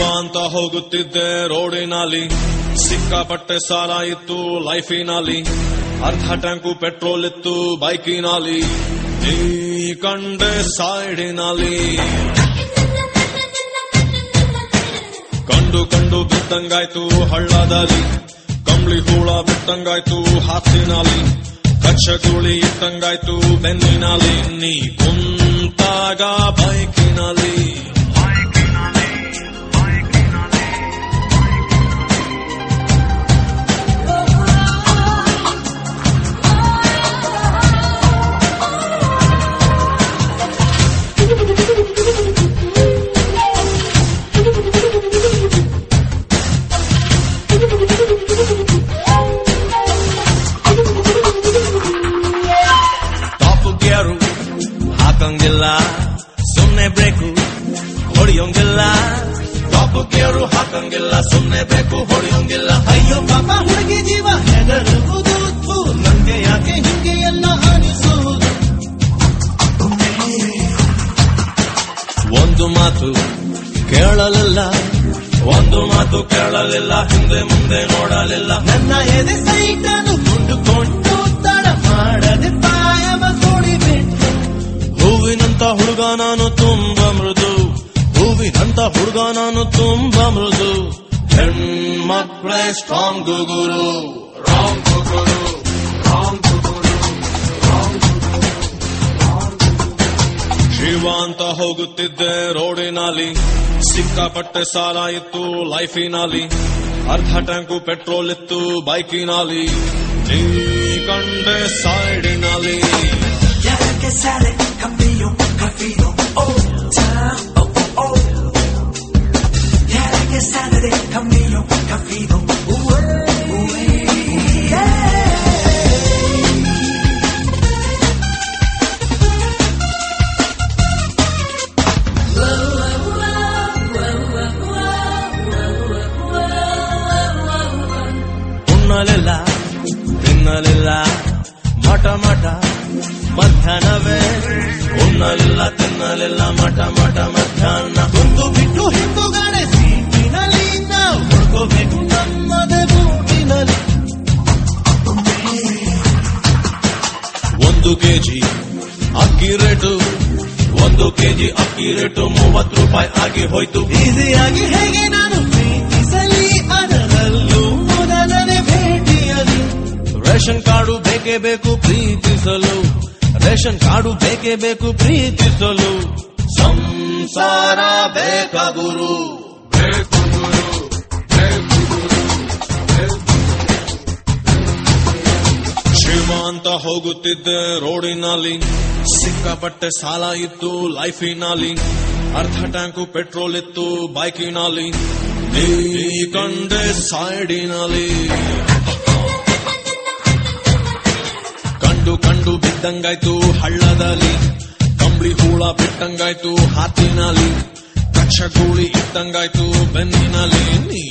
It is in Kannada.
ಅಂತ ಹೋಗುತ್ತಿದ್ದೆ ರೋಡಿನಲ್ಲಿ ಸಿಕ್ಕಾಪಟ್ಟೆ ಸಾಲ ಇತ್ತು ಲೈಫಿನಲ್ಲಿ ಅರ್ಧ ಟ್ಯಾಂಕು ಪೆಟ್ರೋಲ್ ಇತ್ತು ಬೈಕಿನಲ್ಲಿ ನೀ ಕಂಡೆ ಸೈಡಿನಲ್ಲಿ ಕಂಡು ಕಂಡು ಬಿದ್ದಂಗಾಯ್ತು ಹಳ್ಳದಲ್ಲಿ ಕಂಬಳಿ ಹೂಳ ಬಿಟ್ಟಂಗಾಯ್ತು ಹಾಸಿನಲ್ಲಿ ಕಚ್ಚಗುಳಿ ಇಟ್ಟಂಗಾಯ್ತು ಬೆನ್ನಿನಲ್ಲಿ ನೀ ಕುಂತಾಗ ಬೈಕಿನಲ್ಲಿ ಟಾಪ್ ಗೇರು ಹಾಕಂಗಿಲ್ಲ ಸುಮ್ನೆ ಬ್ರೇಕು ಹೊಡಿಯೋಂಗಿಲ್ಲ ಟಾಪ್ ಗೇರು ಹಾಕಂಗಿಲ್ಲ ಸುಮ್ನೆ ಬೇಕು ಹೊಡಿಯೋಂಗಿಲ್ಲ ಅಯ್ಯೋ ಪಾಪ ಹುಡುಗಿ ಜೀವ ಹೆದರುವುದು ಥು, ನಂಗೆ ಯಾಕೆ ಹಿಂಗೆ ಎಲ್ಲ ಅನಿಸುವುದು ಒಂದು ಮಾತು ಕೇಳಲಿಲ್ಲ ಒಂದು ಮಾತು ಕೇಳಲಿಲ್ಲ ಹಿಂದೆ ಮುಂದೆ ನೋಡಲಿಲ್ಲ ನನ್ನ ಎದೆ ಸೈಟನ್ನು ಕೊಂಡುಕೊಂಡು ತಡ ಮಾಡದೆ ಪಾಯವ ಕೊಡಿಬಿಟ್ಟು ಹೂವಿನಂತ ಹುಡುಗ ನಾನು ತುಂಬಾ ಮೃದು ಹೂವಿನಂತ ಹುಡುಗ ನಾನು ತುಂಬಾ ಮೃದು ಹೆಣ್ಮಕ್ಳೇ ಸ್ಟ್ರಾಂಗ್ ಗುರು ರಾಂಗ್ ಗುರು ರಾಂಗ್ ಗುರು ಶಿವ ಅಂತ ಹೋಗುತ್ತಿದ್ದೆ ರೋಡಿನಲ್ಲಿ ಸಿಕ್ಕಾಪಟ್ಟೆ ಸಾಲ ಇತ್ತು ಲೈಫಿನಲ್ಲಿ ಅರ್ಧ ಟ್ಯಾಂಕು ಪೆಟ್ರೋಲ್ ಇತ್ತು ಬೈಕಿನಲ್ಲಿ ನೀ ಕಂಡೆ ಸೈಡಿನಲ್ಲಿ Ya que sale, cambio, cafino, oh, time, oh, oh, oh. Ya que sale, cambio, cafino, uh, uh, yeah. ಉಣ್ಣಲಿಲ್ಲ ತಿನ್ನಲಿಲ್ಲ ಮಠ ಮಠ ಮಧ್ಯಾಹ್ನವೇ ಉಣ್ಣಲಿಲ್ಲ ತಿನ್ನಲಿಲ್ಲ ಮಠ ಮಠ ಮಧ್ಯಾಹ್ನ ಒಂದು ಬಿಟ್ಟು ಹಿಂದುಗಡೆ ಸೀಟಿನಲ್ಲಿ ನಾವು ಹುಡ್ಕೋಬೇಕು ನಮ್ಮದೇ ಬೂಟಿನಲ್ಲಿ ಒಂದು ಕೆಜಿ ಅಕ್ಕಿ ರೇಟು ಒಂದು ಕೆಜಿ ಅಕ್ಕಿ ರೇಟು ಮೂವತ್ತು ರೂಪಾಯಿ ಆಗಿ ಹೋಯ್ತು ಈಸಿಯಾಗಿ ಹೇಗೆ ನಾನು ಪ್ರೀತಿಸಲಿ ಅದರಲ್ಲೂ ಮೊದಲನೇ ಭೇಟಿಯಲ್ಲಿ ರೇಷನ್ ಕಾರ್ಡು ಬೇಕೇ ಬೇಕು ಪ್ರೀತಿಸಲು ರೇಷನ್ ಕಾರ್ಡು ಬೇಕೇ ಬೇಕು ಪ್ರೀತಿಸಲು ಸಂಸಾರ ಬೇಕ ಗುರು ಬೇಕು ಗುರು ಬೇಕು ಗುರು, ಬೇಕು ಗುರು. ಶಿವ ಅಂತ ಹೋಗುತ್ತಿದ್ದೆ ರೋಡಿನಲ್ಲಿ ಸಿಕ್ಕಾಪಟ್ಟೆ ಸಾಲ ಇತ್ತು ಲೈಫಿನಲ್ಲಿ ಅರ್ಧ ಟ್ಯಾಂಕು ಪೆಟ್ರೋಲ್ ಇತ್ತು ಬೈಕಿನಲ್ಲಿ ನೀ ಕಂಡೆ ಸೈಡಿನಲ್ಲಿ ಕಂಡು ಕಂಡು ಬಿದ್ದಂಗಾಯ್ತು ಹಳ್ಳದಲ್ಲಿ ಕಂಬಳಿ ಹೂಳ ಬಿಟ್ಟಂಗಾಯ್ತು ಹಾತಿನಲ್ಲಿ ಕಕ್ಷ ಗೂಳಿ ಇಟ್ಟಂಗಾಯ್ತು ಬೆನ್ನಿನಲ್ಲಿ ನೀ